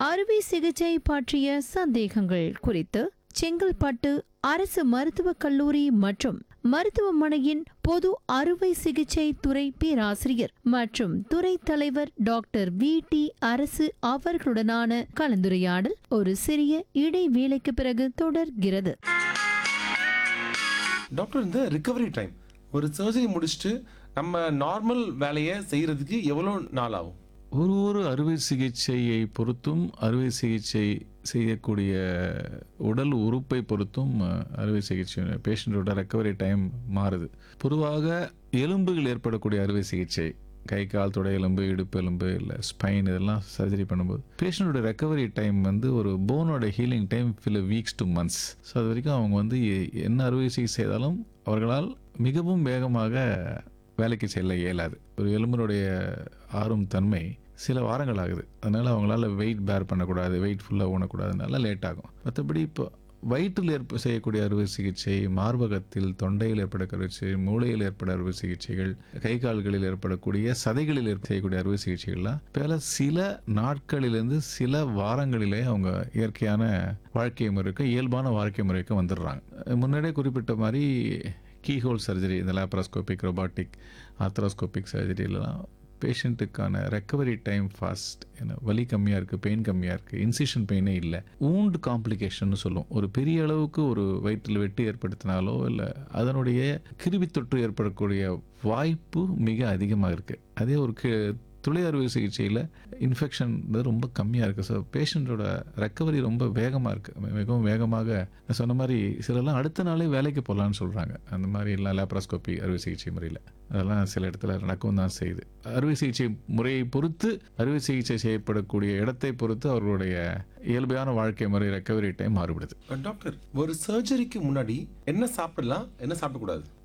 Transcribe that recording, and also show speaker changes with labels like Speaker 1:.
Speaker 1: அறுவை சிகிச்சை பற்றிய சந்தேகங்கள் குறித்து செங்கல்பட்டு அரசு மருத்துவக் கல்லூரி மற்றும் மருத்துவமனையின் பொது அறுவை சிகிச்சை துறை பேராசிரியர் மற்றும் துறை தலைவர் டாக்டர் வி டி அரசு அவர்களுடனான கலந்துரையாடல் ஒரு சிறிய இடைவேளைக்கு பிறகு தொடர்கிறது
Speaker 2: டாக்டர் இந்த ரிகவரி டைம் ஒரு சர்ஜரி முடிச்சுட்டு நம்ம நார்மல் வேலையை செய்யறதுக்கு எவ்வளோ நாள் ஆகும்
Speaker 3: ஒரு ஒரு அறுவை சிகிச்சையை பொறுத்தும் அறுவை சிகிச்சை செய்யக்கூடிய உடல் உறுப்பை பொறுத்தும் அஹ், அறுவை சிகிச்சை பேஷண்ட்டோட ரெக்கவரி டைம் மாறுது பொதுவாக எலும்புகள் ஏற்படக்கூடிய அறுவை சிகிச்சை கை கால் தொடை எலும்பு இடுப்பு எலும்பு இல்லை ஸ்பைன் இதெல்லாம் சர்ஜரி பண்ணும்போது பேஷண்ட்டோட ரெக்கவரி டைம் வந்து ஒரு போனோட healing time few weeks to months so அது வரைக்கும் அவங்க வந்து எ- என்ன அறுவை சிகிச்சை செய்தாலும் அவர்களால் மிகவும் வேகமாக வேலைக்கு செல்ல இயலாது ஒரு எலும்பினுடைய ஆறும் தன்மை சில வாரங்கள் ஆகுது அதனால் அவங்களால வெயிட் பேர் பண்ணக்கூடாது வெயிட் ஃபுல்லாக ஊனக்கூடாதுனால லேட் ஆகும் மற்றபடி இப்போ வயிற்றில் ஏற்ப செய்யக்கூடிய அறுவை சிகிச்சை மார்பகத்தில் தொண்டையில் ஏற்படக்கூடிய சிகிச்சை மூளையில் ஏற்பட அறுவை சிகிச்சைகள் கை கால்களில் ஏற்படக்கூடிய சதைகளில் ஏற்ப செய்யக்கூடிய அறுவை சிகிச்சைகள்லாம் பல சில நாட்களிலிருந்து சில வாரங்களிலே அவங்க இயற்கையான வாழ்க்கை முறைக்கு இயல்பான வாழ்க்கை முறைக்கு வந்துடுறாங்க முன்னாடியே குறிப்பிட்ட மாதிரி கீஹோல் சர்ஜரி இந்த லேப்ராஸ்கோபிக் ரொபாட்டிக் ஆர்த்ரோஸ்கோபிக் சர்ஜரியிலலாம் பேஷண்ட்டுக்கான ரெக்கவரி டைம் ஃபாஸ்ட் ஏன்னா வலி கம்மியாக இருக்குது பெயின் கம்மியாக இருக்குது இன்சிஷன் பெயினே இல்லை ஊண்ட் காம்ப்ளிகேஷன் சொல்லுவோம் ஒரு பெரிய அளவுக்கு ஒரு வயிற்றில் வெட்டு ஏற்படுத்தினாலோ இல்லை அதனுடைய கிருமி தொற்று ஏற்படக்கூடிய வாய்ப்பு மிக அதிகமாக இருக்குது அதே ஒரு கி துளை அறுவை சிகிச்சையில் இன்ஃபெக்ஷன் ரொம்ப கம்மியாக இருக்குது ஸோ பேஷண்ட்டோட ரெக்கவரி ரொம்ப வேகமாக இருக்குது மிகவும் வேகமாக நான் சொன்ன மாதிரி சிலர்லாம் அடுத்த நாளே வேலைக்கு போகலான்னு சொல்கிறாங்க அந்த மாதிரி எல்லாம் லேப்ராஸ்கோபி அறுவை சிகிச்சை முறையில் அதெல்லாம் சில இடத்துல நடக்கவும் தான் செய்யுது அறுவை சிகிச்சை முறையை பொறுத்து அறுவை சிகிச்சை செய்யப்படக்கூடிய இடத்தை பொறுத்து அவர்களுடைய இயல்பான வாழ்க்கை முறை ரெக்கவரி டைம் மாறுபடுது
Speaker 2: டாக்டர் ஒரு சர்ஜரிக்கு முன்னாடி என்ன சாப்பிடலாம் என்ன சாப்பிடக்கூடாது